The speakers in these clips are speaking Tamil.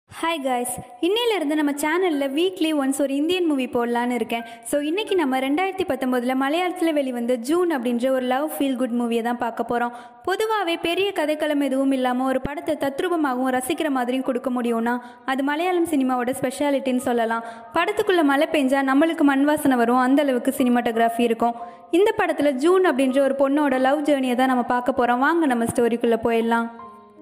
ஹாய் காய்ஸ் இன்னையிலேருந்து நம்ம சேனலில் வீக்லி ஒன்ஸ் ஒரு இந்தியன் மூவி போடலான்னு இருக்கேன் ஸோ இன்றைக்கி நம்ம ரெண்டாயிரத்தி பத்தொம்போதில் மலையாளத்தில் வெளிவந்த ஜூன் அப்படின்ற ஒரு லவ் ஃபீல் குட் மூவியை தான் பார்க்க போகிறோம் பொதுவாகவே பெரிய கதைக்களம் எதுவும் இல்லாமல் ஒரு படத்தை தத்ரூபமாகவும் ரசிக்கிற மாதிரியும் கொடுக்க முடியும்னா அது மலையாளம் சினிமாவோட ஸ்பெஷாலிட்டின்னு சொல்லலாம் படத்துக்குள்ளே மழை பெஞ்சா நம்மளுக்கு மண் வாசனை வரும் அந்த அளவுக்கு சினிமாட்டோகிராஃபி இருக்கும் இந்த படத்தில் ஜூன் அப்படின்ற ஒரு பொண்ணோட லவ் ஜேர்னியை தான் நம்ம பார்க்க போகிறோம் வாங்க நம்ம ஸ்டோரிக்குள்ளே போயிடலாம்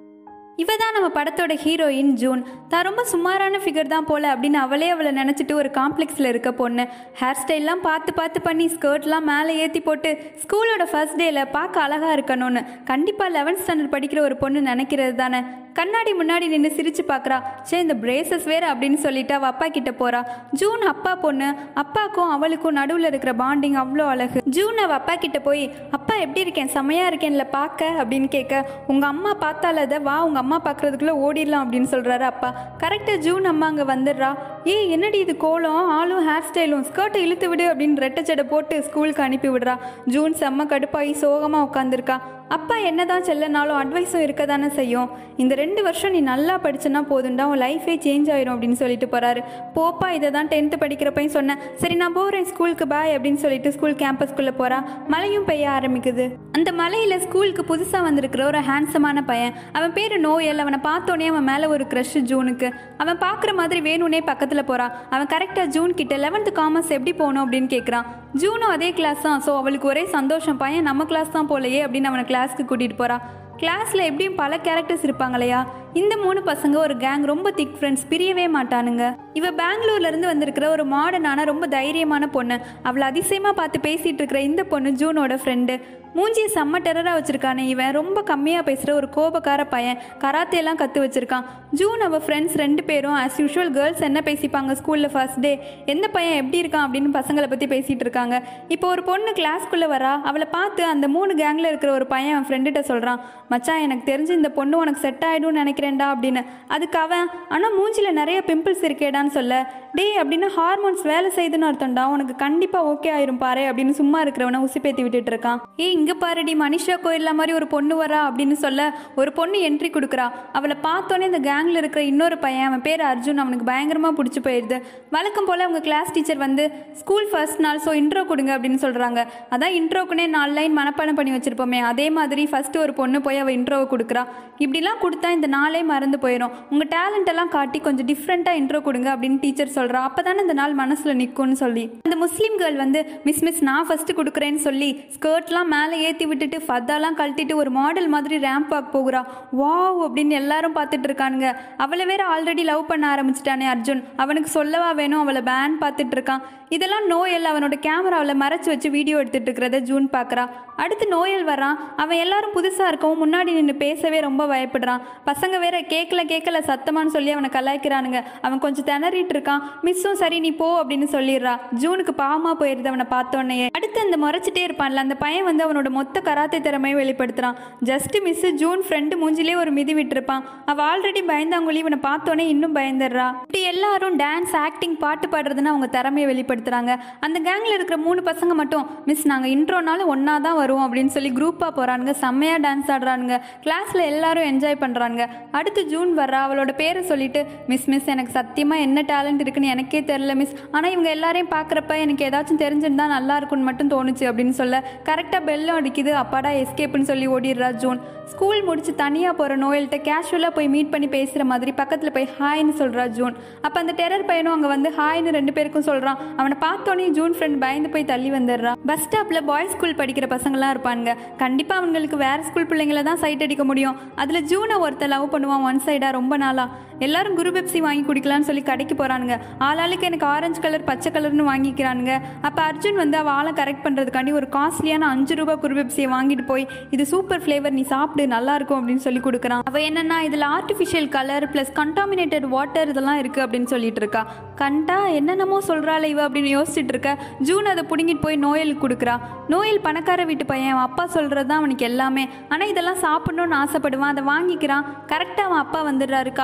இவ தான் நம்ம படத்தோட ஹீரோயின் ஜூன் தான் ரொம்ப சுமாரான ஃபிகர் தான் போல அப்படின்னு அவளே அவளை நினச்சிட்டு ஒரு காம்ப்ளெக்ஸில் இருக்க பொண்ணு ஹேர் ஸ்டைல்லாம் பார்த்து பார்த்து பண்ணி ஸ்கர்ட்லாம் மேலே ஏற்றி போட்டு ஸ்கூலோட ஃபர்ஸ்ட் டேயில் பார்க்க அழகாக இருக்கணும்னு கண்டிப்பாக லெவன்த் ஸ்டாண்டர்ட் படிக்கிற ஒரு பொண்ணு நினைக்கிறது தானே கண்ணாடி முன்னாடி நின்று சிரிச்சு பார்க்குறா சே இந்த பிரேசஸ் வேறு அப்படின்னு சொல்லிட்டு அவள் அப்பா கிட்ட போறா ஜூன் அப்பா பொண்ணு அப்பாக்கும் அவளுக்கும் நடுவில் இருக்கிற பாண்டிங் அவ்வளோ அழகு ஜூன் அவள் அப்பா கிட்ட போய் அப்பா எப்படி இருக்கேன் செமையா இருக்கேன்ல பார்க்க அப்படின்னு கேட்க உங்கள் அம்மா பார்த்தால அதை வா உங்கள் அம்மா பார்க்கறதுக்குள்ளே ஓடிடலாம் அப்படின்னு சொல்கிறாரு அப்பா கரெக்டாக ஜூன் அம்மா அங்கே வந்துடுறா ஏய் என்னடி இது கோலம் ஆளும் ஹேர் ஸ்டைலும் ஸ்கர்ட்டை இழுத்து விடு அப்படின்னு ரெட்டச்சடை போட்டு ஸ்கூலுக்கு அனுப்பி விடுறா ஜூன் செம்ம கடுப்பாகி சோகமாக உட்காந்துருக்கா அப்பா என்னதான் செல்லனாலும் அட்வைஸும் இருக்க தானே செய்யும் இந்த ரெண்டு வருஷம் நீ நல்லா படிச்சனா போதும்டா உன் லைஃபே சேஞ்ச் ஆயிரும் அப்படின்னு சொல்லிட்டு போறாரு போப்பா இதை தான் டென்த்து படிக்கிறப்பையும் சொன்னேன் சரி நான் போகிறேன் ஸ்கூலுக்கு பாய் அப்படின்னு சொல்லிட்டு ஸ்கூல் கேம்பஸ்குள்ளே போறா மழையும் பெய்ய ஆரம்பிக்குது அந்த மலையில் ஸ்கூலுக்கு புதுசாக வந்திருக்கிற ஒரு ஹேண்ட்ஸமான பையன் அவன் பேர் நோயல் அவனை பார்த்தோன்னே அவன் மேலே ஒரு க்ரஷ் ஜூனுக்கு அவன் பார்க்குற மாதிரி வேணும்னே பக்கத்தில் போகிறான் அவன் கரெக்டாக ஜூன் கிட்ட லெவன்த்து காமர்ஸ் எப்படி போகணும் அப்படின்னு கேட்குறான் ஜூனும் அதே கிளாஸ் தான் ஸோ அவளுக்கு ஒரே சந்தோஷம் பையன் நம்ம கிளாஸ் தான் போலையே அப்படின்னு அவனை கிளாஸ்க்கு கூட்டிகிட்டு போறா கிளாஸில் எப்படியும் பல கேரக்டர்ஸ் இருப்பாங்க இல்லையா இந்த மூணு பசங்க ஒரு கேங் ரொம்ப திக் ஃப்ரெண்ட்ஸ் பிரியவே மாட்டானுங்க இவ பெங்களூர்ல இருந்து வந்திருக்கிற ஒரு மாடர்னான ரொம்ப தைரியமான பொண்ணு அவளை அதிசயமா பார்த்து பேசிட்டு இருக்கிற இந்த பொண்ணு ஜூனோட ஃப்ரெண்டு மூஞ்சியை செம்ம டெரரா வச்சிருக்கானே இவன் ரொம்ப கம்மியா பேசுற ஒரு கோபக்கார பையன் கராத்தே எல்லாம் கத்து வச்சிருக்கான் ஜூன் அவ ஃப்ரெண்ட்ஸ் ரெண்டு பேரும் ஆஸ் யூஷுவல் கேர்ள்ஸ் என்ன பேசிப்பாங்க ஸ்கூல்ல ஃபர்ஸ்ட் டே எந்த பையன் எப்படி இருக்கான் அப்படின்னு பசங்களை பத்தி பேசிட்டு இருக்காங்க இப்போ ஒரு பொண்ணு கிளாஸ்க்குள்ள வரா அவளை பார்த்து அந்த மூணு கேங்ல இருக்கிற ஒரு பையன் அவன் ஃப்ரெண்டுகிட்ட சொல்றான் மச்சான் எனக்கு தெரிஞ்சு இந்த பொண்ணு உனக்கு செட் ஆயிடும்னு நினைக்கிறேன்டா அப்படின்னு அதுக்கு அவன் ஆனால் மூஞ்சில நிறைய பிம்பிள்ஸ் இருக்கேடான்னு சொல்ல டேய் அப்படின்னு ஹார்மோன்ஸ் வேலை செய்யுதுன்னு அர்த்தம்டா உனக்கு கண்டிப்பாக ஓகே ஆயிரும் பாரு அப்படின்னு சும்மா இருக்கிறவனை உசிப்பேத்தி விட்டுட்டு இருக்கான் ஏய் இங்கே பாருடி மனிஷா கோயில்ல மாதிரி ஒரு பொண்ணு வரா அப்படின்னு சொல்ல ஒரு பொண்ணு என்ட்ரி கொடுக்குறா அவளை பார்த்தோன்னே இந்த கேங்கில் இருக்கிற இன்னொரு பையன் அவன் பேர் அர்ஜுன் அவனுக்கு பயங்கரமாக பிடிச்சி போயிடுது வழக்கம் போல் அவங்க கிளாஸ் டீச்சர் வந்து ஸ்கூல் ஃபர்ஸ்ட் நாள் ஸோ இன்ட்ரோ கொடுங்க அப்படின்னு சொல்கிறாங்க அதான் இன்ட்ரோக்குனே நாலு லைன் மனப்பாடம் பண்ணி வச்சிருப்போமே அதே மாதிரி ஃபஸ்ட்டு ஒரு பொண்ணு போய் அவள் இன்ட்ரோவை கொடுக்குறா இப்படிலாம் கொடுத்தா இந்த நாளே மறந்து போயிடும் உங்கள் டேலண்ட் எல்லாம் காட்டி கொஞ்சம் டிஃப்ரெண்ட்டாக இன்ட்ரோ கொடுங்க அப்படின்னு டீச்சர் சொல்கிறா அப்போ தானே இந்த நாள் மனசில் நிற்கும்னு சொல்லி அந்த முஸ்லீம் கேர்ள் வந்து மிஸ் மிஸ் நான் ஃபஸ்ட்டு கொடுக்குறேன்னு சொல்லி ஸ்கர்ட்லாம் மேலே ஏற்றி விட்டுட்டு ஃபத்தாலாம் கழட்டிட்டு ஒரு மாடல் மாதிரி ரேம்ப் வாக் போகிறா வாவ் அப்படின்னு எல்லாரும் பார்த்துட்டு இருக்கானுங்க அவளை வேற ஆல்ரெடி லவ் பண்ண ஆரம்பிச்சிட்டானே அர்ஜுன் அவனுக்கு சொல்லவா வேணும் அவளை பேன் பார்த்துட்டு இருக்கான் இதெல்லாம் நோயல் அவனோட கேமராவில் மறைச்சு வச்சு வீடியோ எடுத்துட்டு இருக்கிறத ஜூன் பார்க்குறா அடுத்து நோயல் வரான் அவன் எல்லாரும் புதுசாக இருக்கவும் முன்னாடி நின்று பேசவே ரொம்ப பயப்படுறான் பசங்க வேற கேட்கல கேட்கல சத்தமான்னு சொல்லி அவனை கலாய்க்கிறானுங்க அவன் கொஞ்சம் திணறிட்டு இருக்கான் மிஸ்ஸும் சரி நீ போ அப்படின்னு சொல்லிடுறா ஜூனுக்கு பாவமா போயிருது அவனை பார்த்தோன்னே அடுத்து அந்த முறைச்சிட்டே இருப்பான்ல அந்த பையன் வந்து அவனோட மொத்த கராத்தே திறமையை வெளிப்படுத்துறான் ஜஸ்ட் மிஸ் ஜூன் ஃப்ரெண்டு மூஞ்சிலே ஒரு மிதி விட்டுருப்பான் அவ ஆல்ரெடி பயந்தாங்குழி இவனை பார்த்தோன்னே இன்னும் பயந்துடுறா இப்படி எல்லாரும் டான்ஸ் ஆக்டிங் பாட்டு பாடுறதுன்னு அவங்க திறமையை வெளிப்படுத்துறாங்க அந்த கேங்ல இருக்கிற மூணு பசங்க மட்டும் மிஸ் நாங்கள் இன்ட்ரோனாலும் ஒன்றா தான் வருவோம் அப்படின்னு சொல்லி குரூப்பாக போகிறானுங்க செம்மையாக டான்ஸ் ஆடுறானுங்க கிளாஸில் எல்லாரும் என்ஜாய் பண்ணுறாங்க அடுத்து ஜூன் வர்றா அவளோட பேரை சொல்லிட்டு மிஸ் மிஸ் எனக்கு சத்தியமாக என்ன டேலண்ட் இருக்குன்னு எனக்கே தெரில மிஸ் ஆனால் இவங்க எல்லாரையும் பார்க்குறப்ப எனக்கு ஏதாச்சும் தெரிஞ்சிருந்தா நல்லா இருக்கும்னு மட்டும் தோணுச்சு அப்படின்னு சொல்ல கரெக்டாக பெல்லும் அடிக்குது அப்பாடா எஸ்கேப்னு சொல்லி ஓடிடுறா ஜூன் ஸ்கூல் முடிச்சு தனியாக போகிற நோயல்கிட்ட கேஷுவலாக போய் மீட் பண்ணி பேசுகிற மாதிரி பக்கத்தில் போய் ஹாய்னு சொல்கிறா ஜூன் அப்போ அந்த டெரர் பையனும் அங்கே வந்து ஹாய்னு ரெண்டு பேருக்கும் சொல்கிறான் அவனை பார்த்தோன்னே ஜூன் ஃப்ரெண்ட் பயந்து போய் தள்ளி வந்துடுறான் பஸ் ஸ்டாப்பில் பாய்ஸ் ஸ்கூல் படிக்கிற பசங்களாம் இருப்பாங்க கண்டிப்பாக அவங்களுக்கு வேறு ஸ்கூல் பிள்ளைங்கள தான் சைட் அடிக்க முடியும் அதில் ஜூனை ஒருத்தர் லவ் பண்ணுவான் ஒன் சைடாக ரொம்ப நாளாக எல்லாரும் குரு பெப்சி வாங்கி குடிக்கலாம்னு சொல்லி கடைக்கு போகிறானுங்க ஆளாளுக்கு எனக்கு ஆரஞ்சு கலர் பச்சை கலர்னு வாங்கிக்கிறானுங்க அப்போ அர்ஜுன் வந்து அவள் ஆளை கரெக்ட் பண்ணுறதுக்காண்டி ஒரு காஸ்ட்லியான அஞ்சு ரூபாய் குரு பெப்சியை வாங்கிட்டு போய் இது சூப்பர் ஃப்ளேவர் நீ சாப்பிடு நல்லா இருக்கும் அப்படின்னு சொல்லி கொடுக்குறான் அவள் என்னன்னா இதில் artificial colour plus contaminated water இதெல்லாம் இருக்குது அப்படின்னு சொல்லிட்டு இருக்கா கண்டா என்னென்னமோ சொல்கிறாள் இவ அப்படின்னு யோசிச்சுட்டு இருக்க ஜூன் அதை பிடுங்கிட்டு போய் நோயலுக்கு கொடுக்குறா நோயல் பணக்கார வீட்டு பையன் அவன் அப்பா சொல்கிறது தான் அவனுக்கு எல்லாமே ஆனால் இதெல்லாம் சாப்பிடணும்னு ஆசைப்படுவான் அதை வாங்கிக்கிறான் கரெக்டாக அவன் அப்பா வந்துடுறாரு காரில் நோய்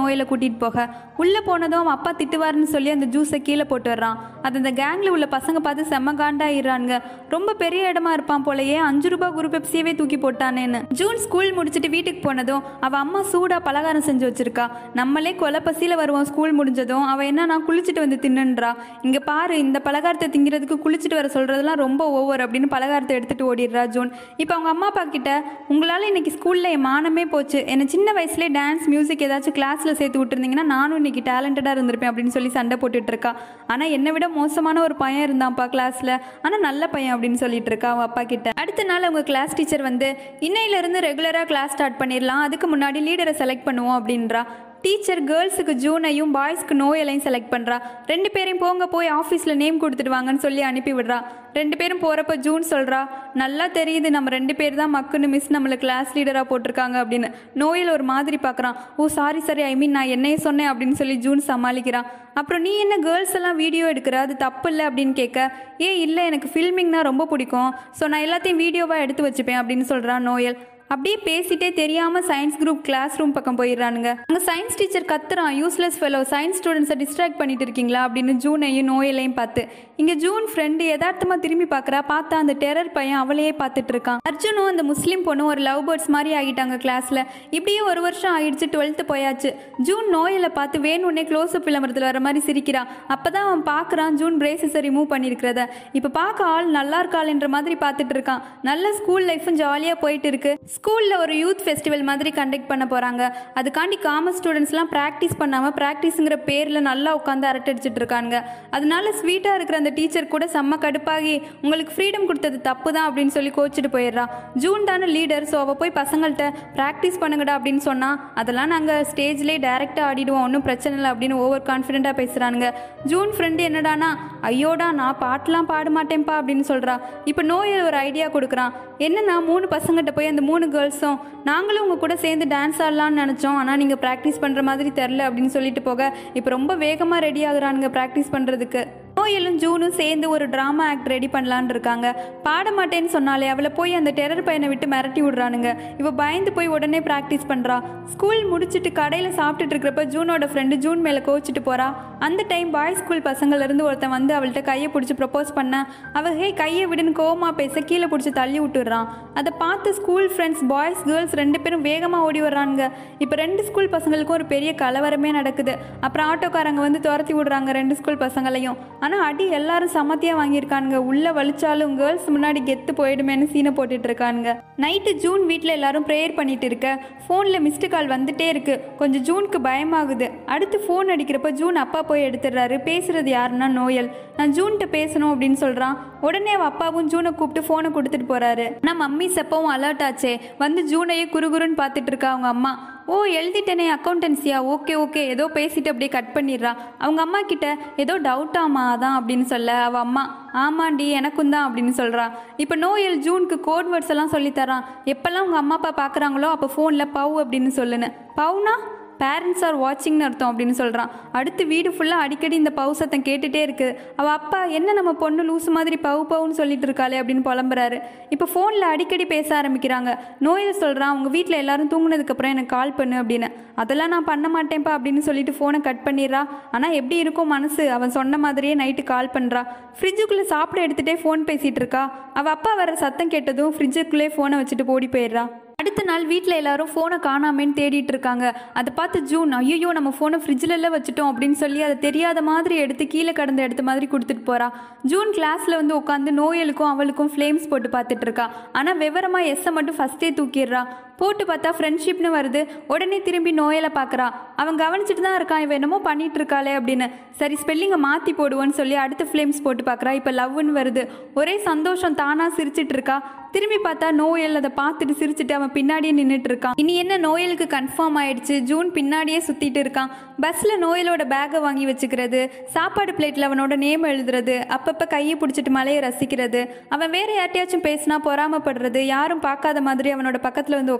நோயில கூட்டிட்டு போக உள்ள போனதும் அவன் அப்பா திட்டுவாருன்னு சொல்லி அந்த ஜூஸை கீழே போட்டு வர்றான் அது அந்த கேங்ல உள்ள பசங்க பார்த்து செம்ம காண்டாயிடுறானுங்க ரொம்ப பெரிய இடமா இருப்பான் போலயே அஞ்சு ரூபாய் குரு பெப்சியவே தூக்கி போட்டானேன்னு ஜூன் ஸ்கூல் முடிச்சுட்டு வீட்டுக்கு போனதும் அவ அம்மா சூடா பலகாரம் செஞ்சு வச்சிருக்கா நம்மளே கொலை பசியில வருவோம் ஸ்கூல் முடிஞ்சதும் அவ என்ன நான் குளிச்சுட்டு வந்து தின்னுன்றா இங்க பாரு இந்த பலகாரத்தை திங்கிறதுக்கு குளிச்சுட்டு வர சொல்றதெல்லாம் ரொம்ப ஓவர் அப்படின்னு பலகாரத்தை எடுத்துட்டு ஓடிடுறா ஜூன் இப்போ அவங்க அம்மா அப்பா கிட்ட உங்களால இன்னைக்கு ஸ்கூல்ல என் மானமே போச்சு என்னை சின்ன வயசுலேயே டான்ஸ் மியூசிக் ஏதாச்சும் கிளாஸ்ல சேர்த்து விட்டுருந்தீங்கன்னா நானும் இன்னைக்கு டேலண்டடா இருந்திருப்பேன் அப்படின்னு சொல்லி சண்டை போட்டுட்டு இருக்கா ஆனா என்னை விட மோசமான ஒரு பையன் இருந்தான்ப்பா கிளாஸ்ல ஆனா நல்ல பையன் அப்படின்னு சொல்லிட்டு இருக்கா அவன் அப்பா கிட்ட அடுத்த நாள் அவங்க கிளாஸ் டீச்சர் வந்து இன்னையில இருந்து ரெகுலரா கிளாஸ் ஸ்டார்ட் பண்ணிடலாம் அதுக்கு முன்னாடி லீடரை செலக்ட் பண்ணுவோம் அப்படின்றா டீச்சர் கேர்ள்ஸுக்கு ஜூனையும் பாய்ஸ்க்கு நோயலையும் செலக்ட் பண்ணுறா ரெண்டு பேரையும் போங்க போய் ஆஃபீஸில் நேம் கொடுத்துட்டு வாங்கன்னு சொல்லி அனுப்பி விடுறா ரெண்டு பேரும் போகிறப்ப ஜூன் சொல்கிறா நல்லா தெரியுது நம்ம ரெண்டு பேர் தான் மக்குன்னு மிஸ் நம்மளை கிளாஸ் லீடராக போட்டிருக்காங்க அப்படின்னு நோயில் ஒரு மாதிரி பார்க்குறான் ஓ சாரி சாரி ஐ மீன் நான் என்னையே சொன்னேன் அப்படின்னு சொல்லி ஜூன் சமாளிக்கிறான் அப்புறம் நீ என்ன கேர்ள்ஸ் எல்லாம் வீடியோ எடுக்கிற அது தப்பு இல்லை அப்படின்னு கேட்க ஏ இல்லை எனக்கு ஃபில்மிங்னா ரொம்ப பிடிக்கும் ஸோ நான் எல்லாத்தையும் வீடியோவாக எடுத்து வச்சுப்பேன் அப்படின்னு சொல்கிறான் நோயல் அப்படியே பேசிட்டே தெரியாம சயின்ஸ் குரூப் கிளாஸ் ரூம் பக்கம் போயிடுறானுங்க அங்க சயின்ஸ் டீச்சர் கத்துறான் யூஸ்லெஸ் ஃபெலோ சயின்ஸ் ஸ்டூடெண்ட்ஸை டிஸ்ட்ராக்ட் பண்ணிட்டு இருக்கீங்களா அப்படின்னு ஜூனையும் நோயலையும் பார்த்து இங்க ஜூன் ஃப்ரெண்டு யதார்த்தமா திரும்பி பார்க்கறா பார்த்தா அந்த டெரர் பையன் அவளையே பார்த்துட்டு இருக்கான் அர்ஜுனும் அந்த முஸ்லீம் பொண்ணும் ஒரு லவ் பேர்ட்ஸ் மாதிரி ஆகிட்டாங்க கிளாஸ்ல இப்படியே ஒரு வருஷம் ஆயிடுச்சு டுவெல்த்து போயாச்சு ஜூன் நோயலை பார்த்து வேணும்னே க்ளோஸ் அப் விளம்பரத்தில் வர மாதிரி சிரிக்கிறான் அப்பதான் அவன் பார்க்கறான் ஜூன் பிரேசஸை ரிமூவ் பண்ணியிருக்கிறத இப்போ பார்க்க ஆள் நல்லா இருக்காள்ன்ற மாதிரி பார்த்துட்டு இருக்கான் நல்ல ஸ்கூல் லைஃபும் ஜாலியாக போயிட்டு இருக்கு ஸ்கூலில் ஒரு யூத் ஃபெஸ்டிவல் மாதிரி கண்டக்ட் பண்ண போகிறாங்க அதுக்காண்டி காமர்ஸ் ஸ்டூடெண்ட்ஸ்லாம் ப்ராக்டிஸ் பண்ணாமல் ப்ராக்டிஸுங்கிற பேரில் நல்லா உட்காந்து அரட்டடிச்சிட்டு இருக்காங்க அதனால ஸ்வீட்டாக இருக்கிற அந்த டீச்சர் கூட செம்ம கடுப்பாகி உங்களுக்கு ஃப்ரீடம் கொடுத்தது தப்பு தான் அப்படின்னு சொல்லி கோச்சிட்டு போயிடுறா ஜூன் தானே லீடர் ஸோ அவள் போய் பசங்கள்கிட்ட ப்ராக்டிஸ் பண்ணுங்கடா அப்படின்னு சொன்னால் அதெல்லாம் நாங்கள் ஸ்டேஜ்லேயே டேரெக்டாக ஆடிடுவோம் ஒன்றும் பிரச்சனை இல்லை அப்படின்னு ஓவர் கான்ஃபிடென்ட்டாக பேசுகிறானுங்க ஜூன் ஃப்ரெண்டு என்னடானா ஐயோடா நான் பாட்டெலாம் பாட மாட்டேன்ப்பா அப்படின்னு சொல்கிறா இப்போ நோயல் ஒரு ஐடியா கொடுக்குறான் என்னன்னா மூணு பசங்கிட்ட போய் அந்த மூணு கேர்ள்ஸும் நாங்களும் உங்கள் கூட சேர்ந்து டான்ஸ் ஆடலாம்னு நினச்சோம் ஆனால் நீங்கள் ப்ராக்டிஸ் பண்ணுற மாதிரி தெரில அப்படின்னு சொல்லிட்டு போக இப்போ ரொம்ப வேகமாக ரெடி ஆகுறானுங்க ப்ராக்டிஸ் பண்ணுறதுக்கு நோயலும் ஜூனும் சேர்ந்து ஒரு ட்ராமா ஆக்ட் ரெடி பண்ணலான்னு இருக்காங்க பாட மாட்டேன்னு சொன்னாலே அவளை போய் அந்த டெரர் பையனை விட்டு மிரட்டி விடுறானுங்க இவ பயந்து போய் உடனே ப்ராக்டிஸ் பண்ணுறா ஸ்கூல் முடிச்சுட்டு கடையில் சாப்பிட்டுட்டு இருக்கிறப்ப ஜூனோட ஃப்ரெண்டு ஜூன் மேலே கோச்சிட்டு போறா அந்த டைம் பாய்ஸ் ஸ்கூல் பசங்கள்ல இருந்து ஒருத்தன் வந்து அவள்கிட்ட கையை பிடிச்சி ப்ரப்போஸ் பண்ண அவ ஹே கையை விடுன்னு கோவமா பேச கீழே பிடிச்சி தள்ளி விட்டுடுறான் அதை பார்த்து ஸ்கூல் ஃப்ரெண்ட்ஸ் பாய்ஸ் கேர்ள்ஸ் ரெண்டு பேரும் வேகமாக ஓடி வர்றாங்க இப்போ ரெண்டு ஸ்கூல் பசங்களுக்கும் ஒரு பெரிய கலவரமே நடக்குது அப்புறம் ஆட்டோக்காரங்க வந்து துரத்தி விடுறாங்க ரெண்டு ஸ்கூல் பசங்களையும் ஆனால் அடி எல்லாரும் சமத்தியாக வாங்கியிருக்கானுங்க உள்ள வலிச்சாலும் கேர்ள்ஸ் முன்னாடி கெத்து போயிடுமேன்னு சீனை போட்டுட்டு இருக்கானுங்க நைட்டு ஜூன் வீட்டில் எல்லாரும் ப்ரேயர் பண்ணிட்டு இருக்க ஃபோனில் மிஸ்டு கால் வந்துட்டே இருக்கு கொஞ்சம் ஜூனுக்கு பயமாகுது அடுத்து ஃபோன் அடிக்கிறப்ப ஜூன் அப்பா போய் எடுத்துடுறாரு பேசுறது யாருன்னா நோயல் நான் ஜூன்கிட்ட பேசணும் அப்படின்னு சொல்றான் உடனே அவ அப்பாவும் ஜூனை கூப்பிட்டு ஃபோனை கொடுத்துட்டு போறாரு ஆனால் மம்மி செப்பவும் அலர்ட் ஆச்சே வந்து ஜூனையே குறுகுறுன்னு பார்த்துட்டு இருக்கா அவங்க அம்மா ஓ எழுதிட்டேனே அக்கௌண்டன்சியா ஓகே ஓகே ஏதோ பேசிட்டு அப்படியே கட் பண்ணிடுறா அவங்க அம்மா கிட்ட ஏதோ டவுட்டாமா அதான் அப்படின்னு சொல்ல அவ அம்மா ஆமாண்டி எனக்கும் தான் அப்படின்னு சொல்றா இப்போ நோயல் ஜூனுக்கு கோட் வேர்ட்ஸ் எல்லாம் சொல்லி தரான் எப்பெல்லாம் உங்க அம்மா அப்பா பார்க்குறாங்களோ அப்போ ஃபோனில் பவு அப்படின்னு சொல்லுன்னு பவுனா பேரண்ட்ஸ் ஆர் வாட்சிங்னு அர்த்தம் அப்படின்னு சொல்கிறான் அடுத்து வீடு ஃபுல்லாக அடிக்கடி இந்த பவு சத்தம் கேட்டுட்டே இருக்கு அவள் அப்பா என்ன நம்ம பொண்ணு லூசு மாதிரி பவு பவுன்னு சொல்லிட்டு இருக்காளே அப்படின்னு புலம்புறாரு இப்போ ஃபோனில் அடிக்கடி பேச ஆரம்பிக்கிறாங்க நோயில் சொல்கிறான் உங்கள் வீட்டில் எல்லாரும் தூங்குனதுக்கப்புறம் எனக்கு கால் பண்ணு அப்படின்னு அதெல்லாம் நான் பண்ண மாட்டேன்ப்பா அப்படின்னு சொல்லிட்டு ஃபோனை கட் பண்ணிடுறா ஆனால் எப்படி இருக்கும் மனசு அவன் சொன்ன மாதிரியே நைட்டு கால் பண்ணுறா ஃப்ரிட்ஜுக்குள்ளே சாப்பிட எடுத்துகிட்டே ஃபோன் பேசிகிட்டு இருக்கா அவள் அப்பா வர சத்தம் கேட்டதும் ஃப்ரிட்ஜுக்குள்ளே ஃபோனை வச்சுட்டு ஓடி போயிடுறா அடுத்த நாள் வீட்டில் எல்லாரும் ஃபோனை காணாமேன்னு தேடிட்டு இருக்காங்க அதை பார்த்து ஜூன் ஐயோ நம்ம ஃபோனை ஃப்ரிட்ஜில் எல்லாம் வச்சுட்டோம் அப்படின்னு சொல்லி அதை தெரியாத மாதிரி எடுத்து கீழே கடந்த எடுத்த மாதிரி கொடுத்துட்டு போறா ஜூன் கிளாஸில் வந்து உட்காந்து நோயலுக்கும் அவளுக்கும் ஃப்ளேம்ஸ் போட்டு பார்த்துட்டு இருக்கா ஆனால் விவரமாக எஸ்ஸை மட்டும் ஃபஸ்ட்டே தூக்கிடுறா போட்டு பார்த்தா ஃப்ரெண்ட்ஷிப்னு வருது உடனே திரும்பி நோயலை பார்க்குறா அவன் கவனிச்சிட்டு தான் இருக்கான் இவன் என்னமோ பண்ணிட்டு இருக்காளே அப்படின்னு சரி ஸ்பெல்லிங்கை மாற்றி போடுவோன்னு சொல்லி அடுத்த ஃப்ளேம்ஸ் போட்டு பார்க்குறா இப்போ லவ்னு வருது ஒரே சந்தோஷம் தானாக சிரிச்சிட்டு இருக்கா திரும்பி பார்த்தா நோயல் அதை பார்த்துட்டு சிரிச்சிட்டு அவன் பின்னாடியே நின்றுட்டு இருக்கான் இனி என்ன நோயலுக்கு கன்ஃபார்ம் ஆயிடுச்சு ஜூன் பின்னாடியே சுத்திட்டு இருக்கான் பஸ்ல நோயலோட பேக்கை வாங்கி வச்சுக்கிறது சாப்பாடு பிளேட்ல அவனோட நேம் எழுதுறது அப்பப்ப கையை பிடிச்சிட்டு மலையை ரசிக்கிறது அவன் வேற யார்ட்டையாச்சும் பேசினா பொறாமப்படுறது யாரும் பார்க்காத மாதிரி அவனோட பக்கத்துல வந்து உட்காந்து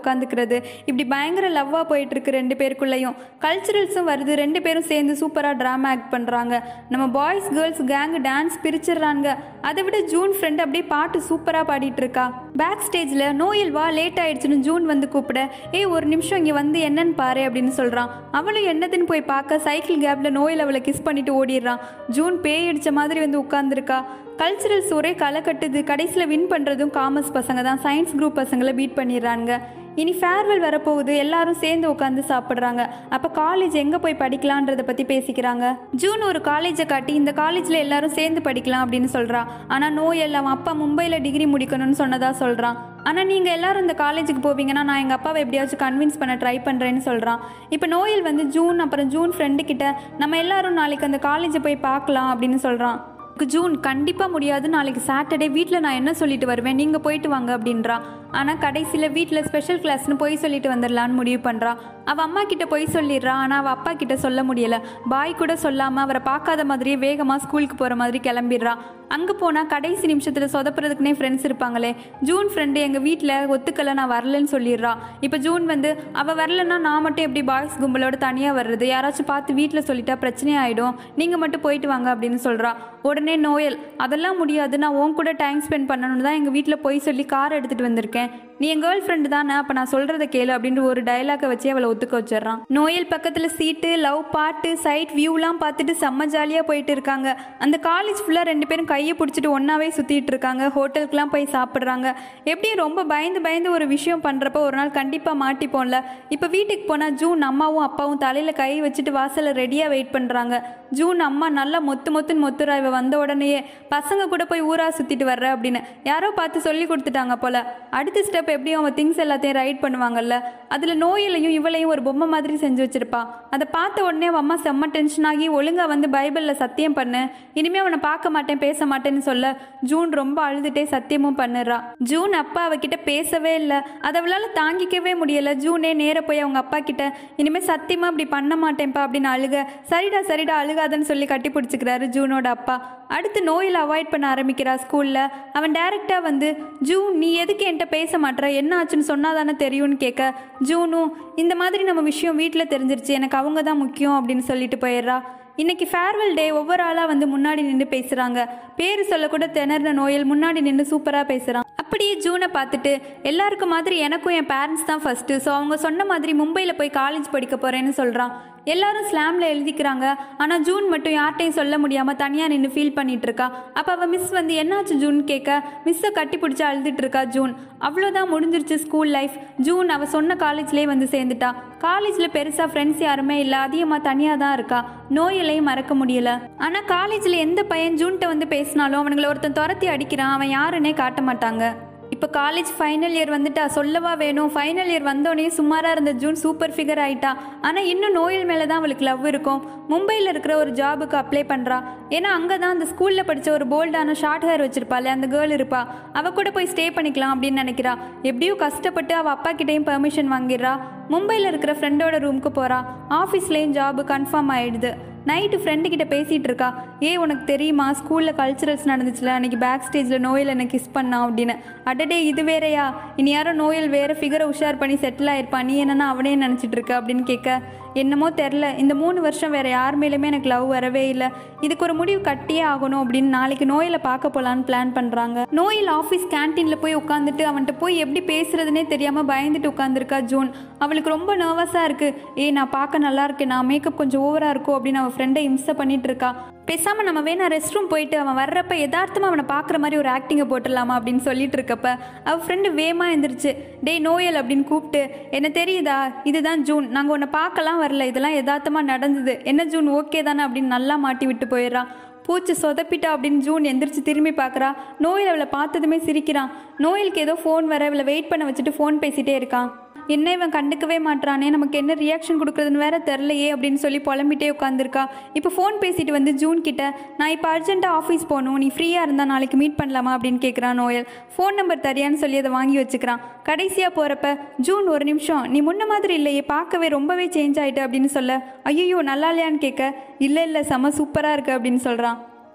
உட்காந்துக்கிறது இப்படி பயங்கர லவ்வாக போயிட்டு இருக்கு ரெண்டு பேருக்குள்ளேயும் கல்ச்சுரல்ஸும் வருது ரெண்டு பேரும் சேர்ந்து சூப்பராக ட்ராமா ஆக்ட் பண்ணுறாங்க நம்ம பாய்ஸ் கேர்ள்ஸ் கேங் டான்ஸ் பிரிச்சிடுறாங்க அதை விட ஜூன் ஃப்ரெண்ட் அப்படியே பாட்டு சூப்பராக பாடிட்டு இருக்கா பேக் ஸ்டேஜில் நோயில் வா லேட் ஆயிடுச்சுன்னு ஜூன் வந்து கூப்பிட ஏய் ஒரு நிமிஷம் இங்கே வந்து என்னன்னு பாரு அப்படின்னு சொல்கிறான் அவளும் என்னதுன்னு போய் பார்க்க சைக்கிள் கேப்பில் நோயில் அவளை கிஸ் பண்ணிட்டு ஓடிடுறான் ஜூன் பேய் அடித்த மாதிரி வந்து உட்காந்துருக்கா கல்ச்சுரல்ஸ் ஒரே களை கட்டுது கடைசியில் வின் பண்ணுறதும் காமர்ஸ் பசங்க தான் சயின்ஸ் குரூப் பசங்களை பீட் பண்ணிடுறாங்க இனி ஃபேர்வெல் வரப்போகுது எல்லாரும் சேர்ந்து உட்காந்து சாப்பிட்றாங்க அப்போ காலேஜ் எங்கே போய் படிக்கலான்றதை பற்றி பேசிக்கிறாங்க ஜூன் ஒரு காலேஜை காட்டி இந்த காலேஜில் எல்லாரும் சேர்ந்து படிக்கலாம் அப்படின்னு சொல்கிறா ஆனால் நோயல் அவன் அப்பா மும்பையில் டிகிரி முடிக்கணும்னு சொன்னதா சொல்கிறான் ஆனால் நீங்கள் எல்லாரும் இந்த காலேஜுக்கு போவீங்கன்னா நான் எங்கள் அப்பாவை எப்படியாச்சும் கன்வின்ஸ் பண்ண ட்ரை பண்ணுறேன்னு சொல்கிறான் இப்போ நோயல் வந்து ஜூன் அப்புறம் ஜூன் ஃப்ரெண்டு கிட்ட நம்ம எல்லாரும் நாளைக்கு அந்த காலேஜை போய் பார்க்கலாம் அப்படின்னு சொல்கிறான் ஜூன் கண்டிப்பாக முடியாது நாளைக்கு சாட்டர்டே வீட்டில் நான் என்ன சொல்லிட்டு வருவேன் நீங்கள் போயிட்டு வாங்க அப்படின்றா ஆனால் கடைசியில் வீட்டில் ஸ்பெஷல் கிளாஸ்னு போய் சொல்லிட்டு வந்துடலான்னு முடிவு பண்ணுறா அவள் அம்மா கிட்ட போய் சொல்லிடுறா ஆனால் அவள் அப்பா கிட்ட சொல்ல முடியல பாய் கூட சொல்லாமல் அவரை பார்க்காத மாதிரியே வேகமாக ஸ்கூலுக்கு போகிற மாதிரி கிளம்பிடுறா அங்கே போனால் கடைசி நிமிஷத்தில் சொதப்புறதுக்குனே ஃப்ரெண்ட்ஸ் இருப்பாங்களே ஜூன் ஃப்ரெண்டு எங்கள் வீட்டில் ஒத்துக்கலை நான் வரலன்னு சொல்லிடுறா இப்போ ஜூன் வந்து அவள் வரலன்னா நான் மட்டும் எப்படி பாய்ஸ் கும்பலோட தனியாக வர்றது யாராச்சும் பார்த்து வீட்டில் சொல்லிட்டா பிரச்சனை ஆகிடும் நீங்கள் மட்டும் போயிட்டு வாங்க அப்படின்னு சொல்கிறா உடனே நோயல் அதெல்லாம் முடியாது நான் உன் கூட டைம் ஸ்பெண்ட் பண்ணணும்னு தான் எங்கள் வீட்டில் போய் சொல்லி கார் எடுத்துகிட்டு வந்திருக்கேன் நீ என் கேர்ள் ஃப்ரெண்டு தானே அப்போ நான் சொல்கிறத கேளு அப்படின்ற ஒரு டயலாக்கை வச்சு அவளை ஒத்துக்க வச்சிடுறான் நோயல் பக்கத்தில் சீட்டு லவ் பாட்டு சைட் வியூலாம் பார்த்துட்டு செம்ம ஜாலியாக போயிட்டு இருக்காங்க அந்த காலேஜ் ஃபுல்லாக ரெண்டு பேரும் கையை பிடிச்சிட்டு ஒன்றாவே சுற்றிட்டு இருக்காங்க ஹோட்டலுக்குலாம் போய் சாப்பிட்றாங்க எப்படியும் ரொம்ப பயந்து பயந்து ஒரு விஷயம் பண்ணுறப்ப ஒரு நாள் கண்டிப்பாக மாட்டிப்போம்ல இப்போ வீட்டுக்கு போனால் ஜூன் அம்மாவும் அப்பாவும் தலையில் கை வச்சுட்டு வாசலில் ரெடியாக வெயிட் பண்ணுறாங்க ஜூன் அம்மா நல்லா மொத்து மொத்துன்னு மொத்துறா இவ வந்த உடனேயே பசங்க கூட போய் ஊரா சுற்றிட்டு வர்ற அப்படின்னு யாரோ பார்த்து சொல்லி கொடுத்துட்டாங்க போல அடுத்த ஸ்டெப் எப்படியும் அவன் திங்ஸ் எல்லாத்தையும் ரைட் பண்ணுவாங்கல்ல அதில் நோயிலையும் இவளையும் ஒரு பொம்மை மாதிரி செஞ்சு வச்சிருப்பா அதை பார்த்த உடனே அவன் அம்மா செம்ம டென்ஷன் ஆகி ஒழுங்கா வந்து பைபிளில் சத்தியம் பண்ணு இனிமே அவனை பார்க்க மாட்டேன் பேச மாட்டேன்னு சொல்ல ஜூன் ரொம்ப அழுதுட்டே சத்தியமும் பண்ணுறா ஜூன் அப்பா அவகிட்ட பேசவே இல்லை அதை அவளால் தாங்கிக்கவே முடியல ஜூனே நேர போய் அவங்க அப்பா கிட்ட இனிமேல் சத்தியமாக அப்படி பண்ண மாட்டேன்ப்பா அப்படின்னு அழுக சரிடா சரிடா அழுகாதன்னு சொல்லி கட்டி பிடிச்சிக்கிறாரு ஜூனோட அப்பா அடுத்து நோயில் அவாய்ட் பண்ண ஆரம்பிக்கிறா ஸ்கூலில் அவன் டைரெக்டாக வந்து ஜூன் நீ எதுக்கு என்கிட்ட பேச மாட்ற என்ன ஆச்சுன்னு சொன்னா தானே தெரியும்னு கேட்க ஜூனும் இந்த மாதிரி நம்ம விஷயம் வீட்டில் தெரிஞ்சிருச்சு எனக்கு அவங்க தான் முக்கியம் அப்படின்னு சொல்லிட்டு போயிடுறா இன்னைக்கு ஃபேர்வெல் டே ஒவ்வொரு ஆளாக வந்து முன்னாடி நின்று பேசுகிறாங்க பேர் சொல்லக்கூட திணறின நோயல் முன்னாடி நின்று சூப்பராக பேசுகிறான் அப்படியே ஜூனை பார்த்துட்டு எல்லாருக்கும் மாதிரி எனக்கும் என் பேரண்ட்ஸ் தான் ஃபஸ்ட்டு ஸோ அவங்க சொன்ன மாதிரி மும்பையில் போய் காலேஜ் படிக்க போகிறேன்னு சொல்கிறான் எல்லாரும் ஸ்லாமில் எழுதிக்கிறாங்க ஆனால் ஜூன் மட்டும் யார்ட்டையும் சொல்ல முடியாமல் தனியாக நின்று ஃபீல் பண்ணிட்டு இருக்கா அப்போ அவள் மிஸ் வந்து என்னாச்சு ஜூன் கேட்க மிஸ்ஸை கட்டி பிடிச்சி அழுதுட்டு இருக்கா ஜூன் அவ்வளோதான் முடிஞ்சிருச்சு ஸ்கூல் லைஃப் ஜூன் அவள் சொன்ன காலேஜ்லேயே வந்து சேர்ந்துட்டா காலேஜில் பெருசாக ஃப்ரெண்ட்ஸ் யாருமே இல்லை அதிகமாக தனியாக தான் இருக்கா நோயிலையும் மறக்க முடியல ஆனால் காலேஜில் எந்த பையன் ஜூன்கிட்ட வந்து பேசினாலும் அவனுங்களை ஒருத்தன் துரத்தி அடிக்கிறான் அவன் யாருன்னே காட்ட மாட்டாங்க இப்போ காலேஜ் ஃபைனல் இயர் வந்துட்டா சொல்லவா வேணும் ஃபைனல் இயர் வந்தோடனே சுமாராக இருந்த ஜூன் சூப்பர் ஃபிகர் ஆயிட்டா ஆனால் இன்னும் நோயல் மேலே தான் அவளுக்கு லவ் இருக்கும் மும்பையில் இருக்கிற ஒரு ஜாபுக்கு அப்ளை பண்ணுறா ஏன்னா அங்கே தான் அந்த ஸ்கூலில் படித்த ஒரு போல்டான ஷார்ட் ஹேர் வச்சிருப்பாள் அந்த கேர்ள் இருப்பா அவள் கூட போய் ஸ்டே பண்ணிக்கலாம் அப்படின்னு நினைக்கிறா எப்படியோ கஷ்டப்பட்டு அவள் அப்பா கிட்டேயும் பெர்மிஷன் வாங்கிடுறா மும்பையில் இருக்கிற ஃப்ரெண்டோட ரூமுக்கு போகிறா ஆஃபீஸ்லேயும் ஜாபு கன்ஃபார்ம் ஆயிடுது நைட்டு ஃப்ரெண்டு கிட்ட பேசிகிட்டு இருக்கா ஏ உனக்கு தெரியுமா ஸ்கூலில் கல்ச்சுரல்ஸ் நடந்துச்சுல அன்னைக்கு பேக் ஸ்டேஜில் நோயல் என்னை கிஸ் பண்ணான் அப்படின்னு அடடே இது வேறயா இனி யாரோ நோயல் வேற ஃபிகரை உஷார் பண்ணி செட்டில் ஆயிருப்பான் நீ என்னன்னா அவனே நினச்சிட்டு இருக்க அப்படின்னு கேட்க என்னமோ தெரில இந்த மூணு வருஷம் வேற யார் மேலேயுமே எனக்கு லவ் வரவே இல்லை இதுக்கு ஒரு முடிவு கட்டியே ஆகணும் அப்படின்னு நாளைக்கு நோயில பார்க்க போலான்னு பிளான் பண்ணுறாங்க நோயில் ஆஃபீஸ் கேன்டீனில் போய் உட்காந்துட்டு அவன்கிட்ட போய் எப்படி பேசுறதுனே தெரியாமல் பயந்துட்டு உட்காந்துருக்கா ஜூன் அவளுக்கு ரொம்ப நர்வஸாக இருக்குது ஏய் நான் பார்க்க நல்லா இருக்கேன் நான் மேக்கப் கொஞ்சம் ஓவராக இருக்கும் அப்படின்னு அவள் ஃப்ரெண்டை இம்சை பண்ணிட்டு இருக்கா பேசாமல் நம்ம வேணா ரெஸ்ட் ரூம் போயிட்டு அவன் வர்றப்ப யதார்த்தமாக அவனை பார்க்குற மாதிரி ஒரு ஆக்டிங்கை போட்டுடலாமா அப்படின்னு சொல்லிட்டு இருக்கப்ப அவள் ஃப்ரெண்டு வேமா எந்திரிச்சு டேய் நோயல் அப்படின்னு கூப்பிட்டு என்ன தெரியுதா இதுதான் ஜூன் நாங்கள் உன்னை பார்க்கலாம் வரல இதெல்லாம் யதார்த்தமாக நடந்தது என்ன ஜூன் ஓகே தானே அப்படின்னு நல்லா மாட்டி விட்டு போயிடுறான் பூச்சி சொதப்பிட்டா அப்படின்னு ஜூன் எந்திரிச்சு திரும்பி பார்க்குறா நோயில் அவளை பார்த்ததுமே சிரிக்கிறான் நோயலுக்கு ஏதோ ஃபோன் வர இவளை வெயிட் பண்ண வச்சுட்டு ஃபோன் பேசிட்டே இருக்கான் என்ன இவன் கண்டுக்கவே மாட்றானே நமக்கு என்ன ரியாக்ஷன் கொடுக்குறதுன்னு வேற தெரிலையே அப்படின்னு சொல்லி புலம்பிட்டே உட்காந்துருக்கா இப்போ ஃபோன் பேசிட்டு வந்து ஜூன் கிட்ட நான் இப்போ அர்ஜென்ட்டாக ஆஃபீஸ் போகணும் நீ ஃப்ரீயாக இருந்தால் நாளைக்கு மீட் பண்ணலாமா அப்படின்னு கேட்குறான் நோயல் ஃபோன் நம்பர் தரியான்னு சொல்லி அதை வாங்கி வச்சுக்கிறான் கடைசியாக போகிறப்ப ஜூன் ஒரு நிமிஷம் நீ முன்ன மாதிரி இல்லையே பார்க்கவே ரொம்பவே சேஞ்ச் ஆயிட்ட அப்படின்னு சொல்ல ஐயோ நல்லா இல்லையான்னு கேட்க இல்லை இல்லை செம சூப்பராக இருக்கு அப்படின்னு சொல்கிறான்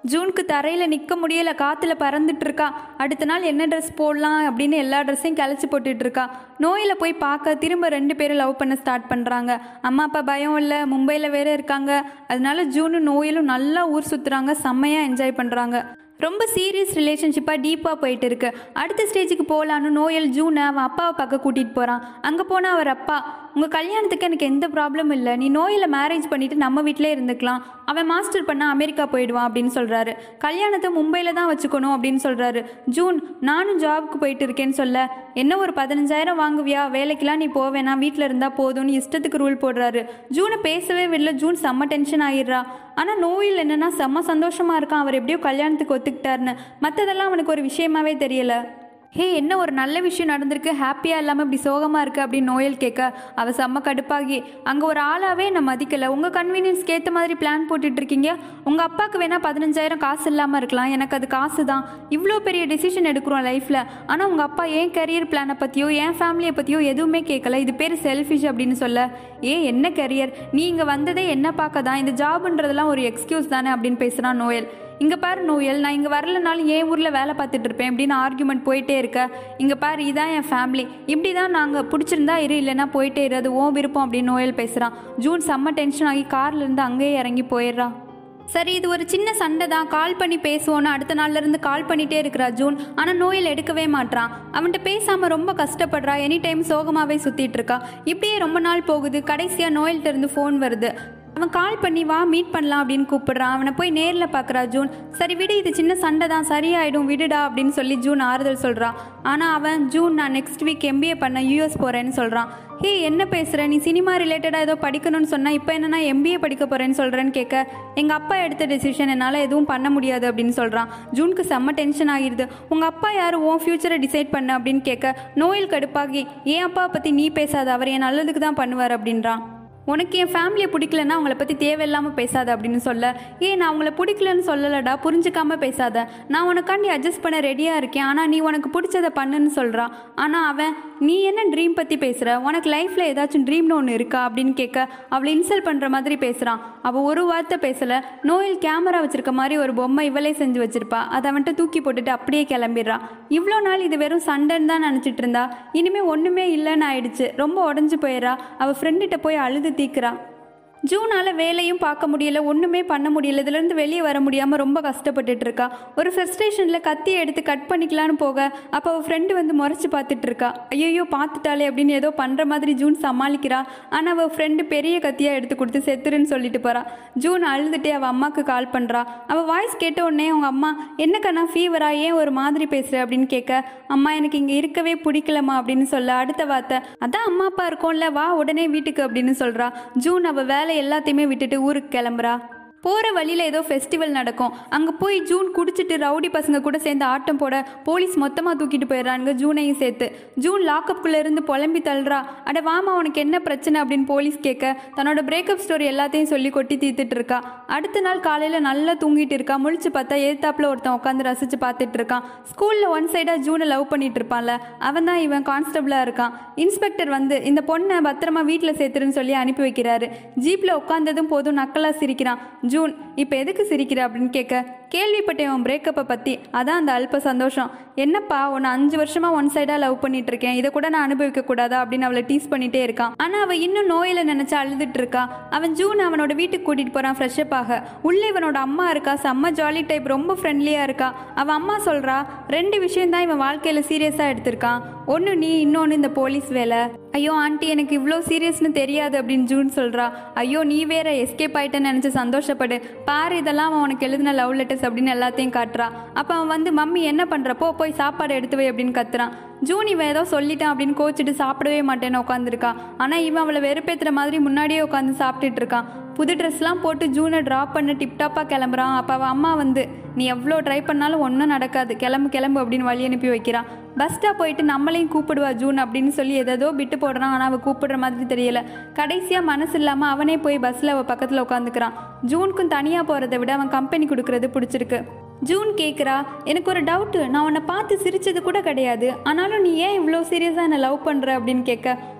ஜூனுக்கு தரையில் நிற்க முடியல காற்றுல பறந்துட்டு இருக்கா அடுத்த நாள் என்ன ட்ரெஸ் போடலாம் அப்படின்னு எல்லா ட்ரெஸ்ஸையும் கழிச்சு போட்டுட்டு இருக்கா நோயில் போய் பார்க்க திரும்ப ரெண்டு பேரும் லவ் பண்ண ஸ்டார்ட் பண்ணுறாங்க அம்மா அப்பா பயம் இல்லை மும்பையில் வேற இருக்காங்க அதனால ஜூனும் நோயலும் நல்லா ஊர் சுற்றுறாங்க செம்மையாக என்ஜாய் பண்ணுறாங்க ரொம்ப சீரியஸ் ரிலேஷன்ஷிப்பாக டீப்பாக போயிட்டு இருக்கு அடுத்த ஸ்டேஜுக்கு போகலான்னு நோயல் ஜூனை அவன் அப்பாவை பார்க்க கூட்டிகிட்டு போகிறான் அங்கே போனால் அவர் அப்பா உங்கள் கல்யாணத்துக்கு எனக்கு எந்த ப்ராப்ளமும் இல்லை நீ நோயில் மேரேஜ் பண்ணிவிட்டு நம்ம வீட்டிலே இருந்துக்கலாம் அவன் மாஸ்டர் பண்ண அமெரிக்கா போயிடுவான் அப்படின்னு சொல்கிறாரு கல்யாணத்தை மும்பையில் தான் வச்சுக்கணும் அப்படின்னு சொல்கிறாரு ஜூன் நானும் ஜாப்க்கு போயிட்டு இருக்கேன்னு சொல்ல என்ன ஒரு பதினஞ்சாயிரம் வாங்குவியா வேலைக்கெல்லாம் நீ போவேனா வீட்டில் இருந்தால் போதும்னு இஷ்டத்துக்கு ரூல் போடுறாரு ஜூனை பேசவே விடல ஜூன் செம்ம டென்ஷன் ஆகிடுறா ஆனால் நோயில் என்னன்னா செம்ம சந்தோஷமாக இருக்கான் அவர் எப்படியோ கல்யாணத்துக்கு ஒத்துக்கிட்டாருன்னு மற்றதெல்லாம் அவனுக்கு ஒரு விஷயமாவே தெரியல ஹே என்ன ஒரு நல்ல விஷயம் நடந்திருக்கு ஹாப்பியாக இல்லாமல் இப்படி சோகமாக இருக்குது அப்படின்னு நோயல் கேட்க அவ செம்ம கடுப்பாகி அங்கே ஒரு ஆளாவே நான் மதிக்கலை உங்கள் கன்வீனியன்ஸ்க்கு ஏற்ற மாதிரி பிளான் போட்டுட்டு இருக்கீங்க உங்கள் அப்பாவுக்கு வேணால் பதினஞ்சாயிரம் காசு இல்லாமல் இருக்கலாம் எனக்கு அது காசு தான் இவ்வளோ பெரிய டெசிஷன் எடுக்கிறோம் லைஃப்பில் ஆனால் உங்கள் அப்பா ஏன் கரியர் பிளானை பற்றியோ என் ஃபேமிலியை பற்றியோ எதுவுமே கேட்கல இது பேர் செல்ஃபிஷ் அப்படின்னு சொல்ல ஏ என்ன கரியர் நீ இங்கே வந்ததே என்ன பார்க்க தான் இந்த ஜாப்ன்றதெல்லாம் ஒரு எக்ஸ்கியூஸ் தானே அப்படின்னு பேசுகிறான் நோயல் இங்கே பாரு நோயல் நான் இங்கே வரலனாலும் என் ஊரில் வேலை பார்த்துட்டு இருப்பேன் அப்படின்னு ஆர்குமெண்ட் போயிட்டே இருக்க இங்கே பாரு இதான் என் ஃபேமிலி இப்படி தான் நாங்கள் பிடிச்சிருந்தா இரு இல்லைன்னா போயிட்டே இரு அது ஓ விருப்பம் அப்படின்னு நோயல் பேசுகிறான் ஜூன் செம்ம டென்ஷன் ஆகி கார்லேருந்து அங்கேயே இறங்கி போயிடுறான் சரி இது ஒரு சின்ன சண்டை தான் கால் பண்ணி பேசுவோன்னு அடுத்த நாள்ல இருந்து கால் பண்ணிட்டே இருக்கிறா ஜூன் ஆனால் நோயில் எடுக்கவே மாட்றான் அவன்கிட்ட பேசாமல் ரொம்ப கஷ்டப்படுறா எனி டைம் சோகமாகவே சுற்றிட்டு இருக்கா இப்படியே ரொம்ப நாள் போகுது கடைசியாக நோயில்ட்ட இருந்து ஃபோன் வருது அவன் கால் பண்ணி வா மீட் பண்ணலாம் அப்படின்னு கூப்பிடுறான் அவனை போய் நேரில் பார்க்குறா ஜூன் சரி விடு இது சின்ன சண்டை தான் சரியாயிடும் விடுடா அப்படின்னு சொல்லி ஜூன் ஆறுதல் சொல்கிறான் ஆனால் அவன் ஜூன் நான் நெக்ஸ்ட் வீக் எம்பிஏ பண்ண யூஎஸ் போகிறேன்னு சொல்கிறான் ஹே என்ன பேசுகிற நீ சினிமா ரிலேட்டடாக ஏதோ படிக்கணும்னு சொன்னால் இப்போ என்னன்னா எம்பிஏ படிக்க போகிறேன்னு சொல்கிறேன்னு கேட்க எங்கள் அப்பா எடுத்த டெசிஷன் என்னால் எதுவும் பண்ண முடியாது அப்படின்னு சொல்கிறான் ஜூனுக்கு செம்ம டென்ஷன் ஆகிடுது உங்கள் அப்பா யார் உன் ஃப்யூச்சரை டிசைட் பண்ண அப்படின்னு கேட்க நோயில் கடுப்பாகி என் அப்பா பற்றி நீ பேசாத அவர் என் நல்லதுக்கு தான் பண்ணுவார் அப்படின்றான் உனக்கு என் ஃபேமிலியை பிடிக்கலன்னா அவங்கள பற்றி தேவையில்லாமல் பேசாத அப்படின்னு சொல்ல ஏ நான் அவங்கள பிடிக்கலன்னு சொல்லலடா புரிஞ்சுக்காம பேசாத நான் உனக்காண்டி அட்ஜஸ்ட் பண்ண ரெடியாக இருக்கேன் ஆனால் நீ உனக்கு பிடிச்சத பண்ணுன்னு சொல்கிறான் ஆனால் அவன் நீ என்ன ட்ரீம் பற்றி பேசுகிற உனக்கு லைஃப்பில் ஏதாச்சும் ட்ரீம்னு ஒன்று இருக்கா அப்படின்னு கேட்க அவளை இன்சல்ட் பண்ணுற மாதிரி பேசுகிறான் அவள் ஒரு வார்த்தை பேசலை நோயில் கேமரா வச்சிருக்க மாதிரி ஒரு பொம்மை இவளே செஞ்சு வச்சிருப்பா அதை அவன்கிட்ட தூக்கி போட்டுட்டு அப்படியே கிளம்பிடுறான் இவ்வளோ நாள் இது வெறும் சண்டைன்னு தான் நினச்சிட்டு இருந்தா இனிமேல் ஒன்றுமே இல்லைன்னு ஆயிடுச்சு ரொம்ப உடஞ்சு போயிடுறா அவள் ஃப்ரெண்டுகிட்ட போய் அழுது தீக்குறா ஜூனால் வேலையும் பார்க்க முடியல ஒன்றுமே பண்ண முடியல இதுலேருந்து வெளியே வர முடியாமல் ரொம்ப கஷ்டப்பட்டுட்டு இருக்கா ஒரு ஃப்ரஸ்ட்ரேஷனில் கத்தியை எடுத்து கட் பண்ணிக்கலான்னு போக அப்போ அவள் ஃப்ரெண்டு வந்து முறைச்சி பார்த்துட்டு இருக்கா ஐயோ பார்த்துட்டாளே அப்படின்னு ஏதோ பண்ணுற மாதிரி ஜூன் சமாளிக்கிறா ஆனால் அவள் ஃப்ரெண்டு பெரிய கத்தியாக எடுத்து கொடுத்து செத்துருன்னு சொல்லிட்டு போறா ஜூன் அழுதுட்டே அவள் அம்மாவுக்கு கால் பண்ணுறா அவள் வாய்ஸ் கேட்ட உடனே அவங்க அம்மா என்ன கண்ணா ஃபீவரா ஏன் ஒரு மாதிரி பேசுகிற அப்படின்னு கேட்க அம்மா எனக்கு இங்கே இருக்கவே பிடிக்கலம்மா அப்படின்னு சொல்ல அடுத்த வார்த்தை அதான் அம்மா அப்பா இருக்கோம்ல வா உடனே வீட்டுக்கு அப்படின்னு சொல்கிறா ஜூன் அவள் வேலை எல்லாத்தையுமே விட்டுட்டு ஊருக்கு கிளம்புறா போகிற வழியில் ஏதோ ஃபெஸ்டிவல் நடக்கும் அங்கே போய் ஜூன் குடிச்சிட்டு ரவுடி பசங்க கூட சேர்ந்து ஆட்டம் போட போலீஸ் மொத்தமாக தூக்கிட்டு போயிடுறாங்க ஜூனையும் சேர்த்து ஜூன் லாக்கப்புக்குள்ளே இருந்து புலம்பி தள்ளுறா அட வாமா உனக்கு என்ன பிரச்சனை அப்படின்னு போலீஸ் கேட்க தன்னோட பிரேக்கப் ஸ்டோரி எல்லாத்தையும் சொல்லி கொட்டி தீர்த்துட்டு இருக்கா அடுத்த நாள் காலையில் நல்லா தூங்கிட்டு இருக்கா முழிச்சு பார்த்தா ஏத்தாப்புல ஒருத்தன் உட்காந்து ரசிச்சு பார்த்துட்டு இருக்கான் ஸ்கூலில் ஒன் சைடாக ஜூனை லவ் பண்ணிட்டு இருப்பான்ல அவன் தான் இவன் கான்ஸ்டபிளாக இருக்கான் இன்ஸ்பெக்டர் வந்து இந்த பொண்ணை பத்திரமா வீட்டில் சேர்த்துருன்னு சொல்லி அனுப்பி வைக்கிறாரு ஜீப்பில் உட்காந்ததும் போதும் நக்கலாக சிரிக்கிறான் ஜூன் இப்போ எதுக்கு சிரிக்கிற அப்படின்னு கேட்க கேள்விப்பட்டேன் உன் பிரேக்கப்பை பற்றி அதான் அந்த அல்ப சந்தோஷம் என்னப்பா உன்னை அஞ்சு வருஷமா ஒன் சைடாக லவ் பண்ணிட்டு இருக்கேன் இதை கூட நான் அனுபவிக்க கூடாதா அப்படின்னு அவளை டீஸ் பண்ணிட்டே இருக்கான் ஆனால் அவள் இன்னும் நோயில் நினச்சி அழுதுட்டு இருக்கா அவன் ஜூன் அவனோட வீட்டுக்கு கூட்டிகிட்டு போகிறான் ஃப்ரெஷ்அப் ஆக உள்ளே இவனோட அம்மா இருக்கா செம்ம ஜாலி டைப் ரொம்ப ஃப்ரெண்ட்லியாக இருக்கா அவன் அம்மா சொல்கிறா ரெண்டு விஷயம் தான் இவன் வாழ்க்கையில் சீரியஸாக எடுத்திருக்கான் ஒன்று நீ இன்னொன்று இந்த போலீஸ் வேலை ஐயோ ஆண்டி எனக்கு இவ்வளோ சீரியஸ்னு தெரியாது அப்படின்னு ஜூன் சொல்கிறா ஐயோ நீ வேற எஸ்கேப் ஆயிட்டேன்னு நினச்சி சந்தோஷப்படு பாரு இதெல்லாம் அவன் உனக்கு எழுதின லவ் லெட்டர்ஸ் அப்படின்னு எல்லாத்தையும் காட்டுறான் அப்போ அவன் வந்து மம்மி என்ன பண்ணுறப்போ போய் சாப்பாடு எடுத்து வை அப்படின்னு கத்துறான் ஜூன் இவன் ஏதோ சொல்லிட்டான் அப்படின்னு கோச்சிட்டு சாப்பிடவே மாட்டேன்னு உட்காந்துருக்கா ஆனால் இவன் அவளை வெறுப்பேற்றுற மாதிரி முன்னாடியே உட்காந்து சாப்பிட்டுட்டு இருக்கான் புது ட்ரெஸ்லாம் போட்டு ஜூனை ட்ராப் பண்ண டிப்டாப்பாக கிளம்புறான் அப்போ அவள் அம்மா வந்து நீ எவ்வளோ ட்ரை பண்ணாலும் ஒன்றும் நடக்காது கிளம்பு கிளம்பு அப்படின்னு வழி அனுப்பி வைக்கிறான் பஸ் ஸ்டாப் போயிட்டு நம்மளையும் கூப்பிடுவா ஜூன் அப்படின்னு சொல்லி எதோ விட்டு போடுறான் ஆனால் அவள் கூப்பிடுற மாதிரி தெரியல கடைசியாக மனசு இல்லாமல் அவனே போய் பஸ்ஸில் அவள் பக்கத்தில் உட்காந்துக்கிறான் ஜூனுக்கும் தனியாக போகிறத விட அவன் கம்பெனி கொடுக்கறது பிடிச்சிருக்கு ஜூன் கேட்குறா எனக்கு ஒரு டவுட்டு நான் உன்னை பார்த்து சிரிச்சது கூட கிடையாது ஆனாலும் நீ ஏன் இவ்வளோ சீரியஸாக என்னை லவ் பண்ணுற அப்படின்னு கேட்க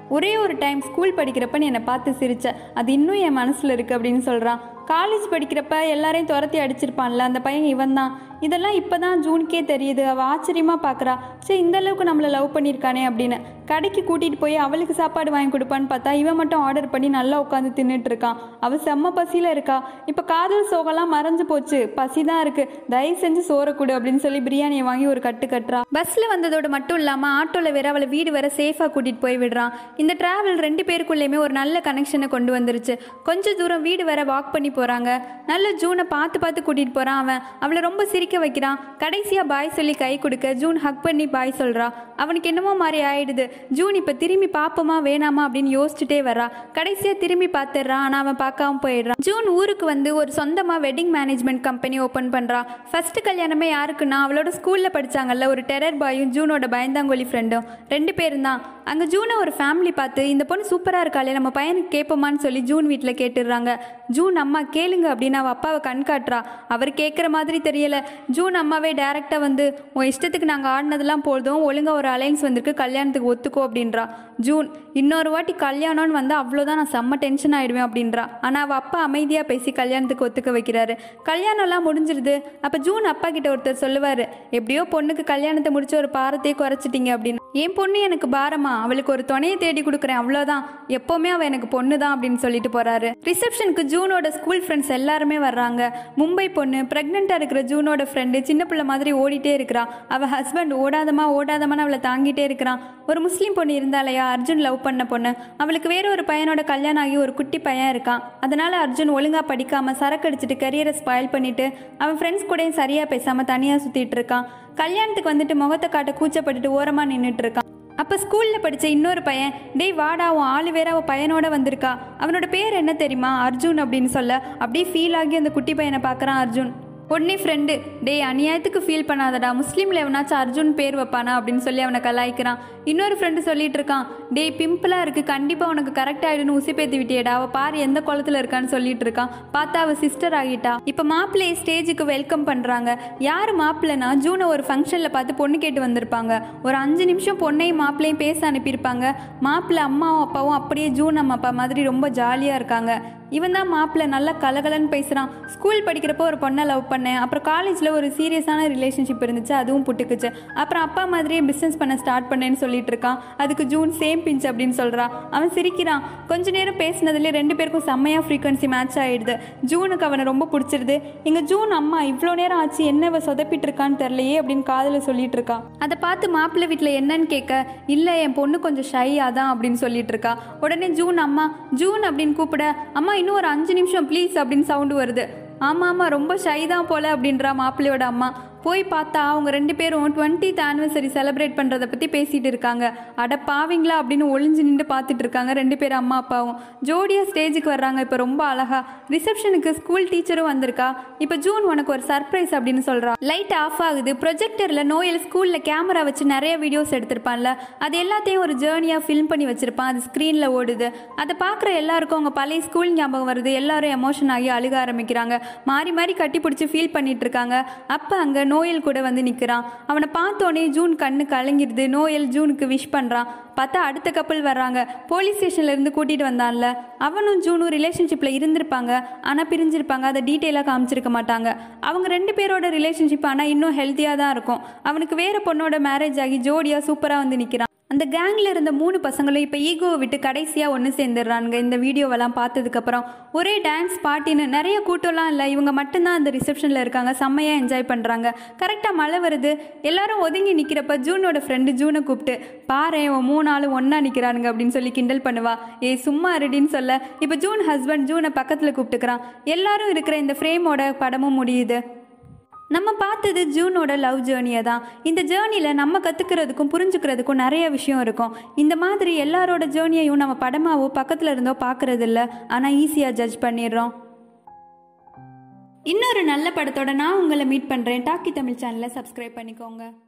ஒரே ஒரு டைம் ஸ்கூல் படிக்கிறப்ப நீ என்னை பார்த்து சிரிச்ச அது இன்னும் என் மனசில் இருக்குது அப்படின்னு சொல்கிறான் காலேஜ் படிக்கிறப்ப எல்லாரையும் துரத்தி அடிச்சிருப்பான்ல அந்த பையன் இவன் தான் இதெல்லாம் இப்போ தான் ஜூனுக்கே தெரியுது அவள் ஆச்சரியமாக பார்க்குறா சரி இந்த அளவுக்கு நம்மளை லவ் பண்ணியிருக்கானே அப்படின்னு கடைக்கு கூட்டிகிட்டு போய் அவளுக்கு சாப்பாடு வாங்கி கொடுப்பான்னு பார்த்தா இவன் மட்டும் ஆர்டர் பண்ணி நல்லா உட்காந்து தின்னுட்டு இருக்கான் அவள் செம்ம பசியில் இருக்கா இப்போ காதல் சோகம்லாம் மறைஞ்சு போச்சு பசி தான் இருக்குது தயவு செஞ்சு சோற கொடு அப்படின்னு சொல்லி பிரியாணியை வாங்கி ஒரு கட்டு கட்டுறா பஸ்ஸில் வந்ததோடு மட்டும் இல்லாமல் ஆட்டோவில் வேற அவளை வீடு வர சேஃபாக கூட்டிகிட்டு போய் விடுறான் இந்த டிராவல் ரெண்டு பேருக்குள்ளேயுமே ஒரு நல்ல கனெக்ஷனை கொண்டு வந்துருச்சு கொஞ்ச தூரம் வீடு வர வாக் பண்ணி போகிறாங்க நல்ல ஜூனை பார்த்து பார்த்து கூட்டிகிட்டு போகிறான் அவன் அவளை ரொம்ப சிரிக்க வைக்கிறான் கடைசியாக பாய் சொல்லி கை கொடுக்க ஜூன் ஹக் பண்ணி பாய் சொல்கிறா அவனுக்கு என்னமோ மாதிரி ஆயிடுது ஜூன் இப்போ திரும்பி பார்ப்போமா வேணாமா அப்படின்னு யோசிச்சுட்டே வரா கடைசியாக திரும்பி பார்த்துடுறான் ஆனால் அவன் பார்க்காம போயிடுறான் ஜூன் ஊருக்கு வந்து ஒரு சொந்தமாக வெட்டிங் மேனேஜ்மெண்ட் கம்பெனி ஓப்பன் பண்ணுறா ஃபர்ஸ்ட் கல்யாணமே யாருக்குன்னா அவளோட ஸ்கூலில் படிச்சாங்கல்ல ஒரு டெரர் பாயும் ஜூனோட பயந்தாங்கோலி ஃப்ரெண்டும் ரெண்டு பேரும் தான் அங்கே ஜூனை ஒரு ஃபேமிலி பார்த்து இந்த பொண்ணு சூப்பராக இருக்காளே நம்ம பையனுக்கு கேட்போமான்னு சொல்லி ஜூன் வீட்டில் கேட்டுடுறாங்க ஜூன் அம்மா கேளுங்க அப்படின்னு அவள் அப்பாவை கண் காட்டுறா அவர் கேட்குற மாதிரி தெரியல ஜூன் அம்மாவே டேரெக்டாக வந்து உன் இஷ்டத்துக்கு நாங்கள் ஆடினதெல்லாம் போதும் ஒழுங்காக ஒரு அலைன்ஸ் வந்திருக்கு கல்யாணத்துக்கு ஒத்துக்கோ அப்படின்றா ஜூன் இன்னொரு வாட்டி கல்யாணம்னு வந்து அவ்வளோதான் நான் செம்ம டென்ஷன் ஆகிடுவேன் அப்படின்றா ஆனால் அவள் அப்பா அமைதியாக பேசி கல்யாணத்துக்கு ஒத்துக்க வைக்கிறாரு கல்யாணம்லாம் முடிஞ்சிருது அப்போ ஜூன் அப்பா கிட்ட ஒருத்தர் சொல்லுவார் எப்படியோ பொண்ணுக்கு கல்யாணத்தை முடிச்சு ஒரு பாரத்தையே குறைச்சிட்டீங்க அப்படின்னு என் பொண்ணு எனக்கு பாரமா அவளுக்கு ஒரு துணையை தேடி கொடுக்குறேன் அவ்வளோதான் எப்போவுமே அவள் எனக்கு பொண்ணு தான் அப்படின்னு சொல்லிட்டு போறாரு ரிசப்ஷனுக்கு ஜூனோட ஸ்கூல் ஃப்ரெண்ட்ஸ் எல்லாருமே வர்றாங்க மும்பை பொண்ணு ப்ரெக்னெண்ட்டாக இருக்கிற ஜூனோட ஃப்ரெண்டு சின்ன பிள்ளை மாதிரி ஓடிட்டே இருக்கிறா அவள் ஹஸ்பண்ட் ஓடாதமா ஓடாதமான்னு அவளை தாங்கிட்டே இருக்கிறான் ஒரு முஸ்லீம் பொண்ணு இருந்தாலையா அர்ஜுன் லவ் பண்ண பொண்ணு அவளுக்கு வேற ஒரு பையனோட கல்யாணம் ஆகி ஒரு குட்டி பையன் இருக்கான் அதனால அர்ஜுன் ஒழுங்கா படிக்காம சரக்கு அடிச்சிட்டு கரியரை ஸ்பாயில் பண்ணிட்டு அவன் ஃப்ரெண்ட்ஸ் கூடயும் சரியா பேசாம தனியா சுத்திட்டு இருக்கான் கல்யாணத்துக்கு வந்துட்டு முகத்தை காட்ட கூச்சப்பட்டுட்டு ஓரமா நின்றுட்டு இருக்கான் அப்போ ஸ்கூலில் படித்த இன்னொரு பையன் டேய் வாடா உன் ஆளு வேற அவன் பையனோட வந்திருக்கா அவனோட பேர் என்ன தெரியுமா அர்ஜுன் அப்படின்னு சொல்ல அப்படியே ஃபீல் ஆகி அந்த குட்டி பையனை பார்க்குறான் அர்ஜுன் உடனே ஃப்ரெண்டு டேய் அநியாயத்துக்கு ஃபீல் பண்ணாதடா முஸ்லீமில் எவனாச்சும் அர்ஜுன் பேர் வைப்பானா அப்படின்னு சொல்லி அவனை கலாய்க்கிறான் இன்னொரு ஃப்ரெண்டு சொல்லிட்டு இருக்கான் டேய் பிம்பிளாக இருக்கு கண்டிப்பாக உனக்கு கரெக்ட் ஆகிடுன்னு உசிப்பேத்தி விட்டியடா அவள் பாரு எந்த குளத்துல இருக்கான்னு சொல்லிட்டு இருக்கான் பார்த்தா அவள் சிஸ்டர் ஆகிட்டா இப்போ மாப்பிள்ளையை ஸ்டேஜுக்கு வெல்கம் பண்ணுறாங்க யார் மாப்பிள்ளைனா ஜூனை ஒரு ஃபங்க்ஷனில் பார்த்து பொண்ணு கேட்டு வந்திருப்பாங்க ஒரு அஞ்சு நிமிஷம் பொண்ணையும் மாப்பிள்ளையும் பேச அனுப்பியிருப்பாங்க மாப்பிள்ளை அம்மாவும் அப்பாவும் அப்படியே ஜூன் அம்மா அப்பா மாதிரி ரொம்ப ஜாலியாக இருக்காங்க இவன் தான் மாப்பிள்ளை நல்லா கலகலன்னு பேசுகிறான் ஸ்கூல் படிக்கிறப்போ ஒரு பொண்ணை லவ் பண்ணேன் அப்புறம் காலேஜில் ஒரு சீரியஸான ரிலேஷன்ஷிப் இருந்துச்சு அதுவும் புட்டுக்குச்சு அப்புறம் அப்பா மாதிரியே பிஸ்னஸ் பண்ண ஸ்டார்ட் பண்ணேன்னு சொல்லிட்டு இருக்கான் அதுக்கு ஜூன் சேம் பிஞ்ச் அப்படின்னு சொல்கிறான் அவன் சிரிக்கிறான் கொஞ்ச நேரம் பேசினதுலேயே ரெண்டு பேருக்கும் செம்மையாக ஃப்ரீக்வன்சி மேட்ச் ஆகிடுது ஜூனுக்கு அவனை ரொம்ப பிடிச்சிருது இங்கே ஜூன் அம்மா இவ்வளோ நேரம் ஆச்சு என்ன இவ சொதப்பிட்டு இருக்கான்னு தெரிலையே அப்படின்னு காதில் சொல்லிட்டு இருக்கா அதை பார்த்து மாப்பிள்ளை வீட்டில் என்னன்னு கேட்க இல்லை என் பொண்ணு கொஞ்சம் ஷை அதான் அப்படின்னு சொல்லிட்டு இருக்கா உடனே ஜூன் அம்மா ஜூன் அப்படின்னு கூப்பிட அம்மா இன்னும் ஒரு அஞ்சு நிமிஷம் ப்ளீஸ் அப்படின்னு சவுண்டு வருது ஆமாம் ஆமாம் ரொம்ப ஷை தான் போல அப்படின்றா மாப்பிள்ளையோட அம்மா போய் பார்த்தா அவங்க ரெண்டு பேரும் டுவெண்ட்டித் ஆனிவர்சரி செலிப்ரேட் பண்ணுறதை பற்றி பேசிகிட்டு இருக்காங்க அட பாவிங்களா அப்படின்னு ஒளிஞ்சு நின்று பார்த்துட்டு இருக்காங்க ரெண்டு பேரும் அம்மா அப்பாவும் ஜோடியாக ஸ்டேஜுக்கு வர்றாங்க இப்போ ரொம்ப அழகா ரிசப்ஷனுக்கு ஸ்கூல் டீச்சரும் வந்திருக்கா இப்போ ஜூன் உனக்கு ஒரு சர்ப்ரைஸ் அப்படின்னு சொல்கிறா லைட் ஆஃப் ஆகுது ப்ரொஜெக்டரில் நோயல் ஸ்கூலில் கேமரா வச்சு நிறைய வீடியோஸ் எடுத்திருப்பான்ல அது எல்லாத்தையும் ஒரு ஜேர்னியாக ஃபில்ம் பண்ணி வச்சிருப்பான் அது ஸ்க்ரீனில் ஓடுது அதை பார்க்குற எல்லாருக்கும் அவங்க பழைய ஸ்கூல் ஞாபகம் வருது எல்லாரும் எமோஷன் ஆகி அழுக ஆரம்பிக்கிறாங்க மாறி மாறி கட்டி பிடிச்சி ஃபீல் பண்ணிட்டு இருக்காங்க அப்போ அங்கே நோயல் கூட வந்து நிற்கிறான் அவனை பார்த்தோன்னே ஜூன் கண்ணு கலங்கிடுது நோயல் ஜூனுக்கு விஷ் பண்ணுறான் பார்த்தா அடுத்த கப்பல் வர்றாங்க போலீஸ் ஸ்டேஷன்ல இருந்து கூட்டிட்டு வந்தான்ல அவனும் ஜூனும் ரிலேஷன்ஷிப்ல இருந்திருப்பாங்க ஆனா பிரிஞ்சிருப்பாங்க அதை டீட்டெயிலாக காமிச்சிருக்க மாட்டாங்க அவங்க ரெண்டு பேரோட ரிலேஷன்ஷிப் ஆனால் இன்னும் ஹெல்த்தியாக தான் இருக்கும் அவனுக்கு வேற பொண்ணோட மேரேஜ் ஆகி ஜோடியா சூப்பராக வந்து நிற்கிறான் அந்த கேங்கில் இருந்த மூணு பசங்களும் இப்போ ஈகோவை விட்டு கடைசியாக ஒன்று சேர்ந்துடுறானுங்க இந்த வீடியோவெல்லாம் பார்த்ததுக்கப்புறம் ஒரே டான்ஸ் பார்ட்டின்னு நிறைய கூட்டம்லாம் இல்லை இவங்க மட்டும்தான் அந்த ரிசப்ஷனில் இருக்காங்க செம்மையாக என்ஜாய் பண்ணுறாங்க கரெக்டாக மழை வருது எல்லாரும் ஒதுங்கி நிற்கிறப்ப ஜூனோட ஃப்ரெண்டு ஜூனை கூப்பிட்டு பாரு உன் மூணு ஆளும் ஒன்றா நிற்கிறானுங்க அப்படின்னு சொல்லி கிண்டல் பண்ணுவா ஏ சும்மா ரெடின்னு சொல்ல இப்போ ஜூன் ஹஸ்பண்ட் ஜூனை பக்கத்தில் கூப்பிட்டுக்கிறான் எல்லாரும் இருக்கிற இந்த ஃப்ரேமோட படமும் முடியுது நம்ம பார்த்தது ஜூனோட லவ் ஜேர்னியை தான் இந்த ஜேர்னியில் நம்ம கற்றுக்கிறதுக்கும் புரிஞ்சுக்கிறதுக்கும் நிறைய விஷயம் இருக்கும் இந்த மாதிரி எல்லாரோட ஜேர்னியையும் நம்ம படமாவோ பக்கத்தில் இருந்தோ பார்க்கறது இல்ல ஆனால் ஈஸியாக ஜட்ஜ் பண்ணிடுறோம் இன்னொரு நல்ல படத்தோட நான் உங்களை மீட் பண்ணுறேன் டாக்கி தமிழ் சேனலை சப்ஸ்கிரைப் பண்ணிக்கோங்க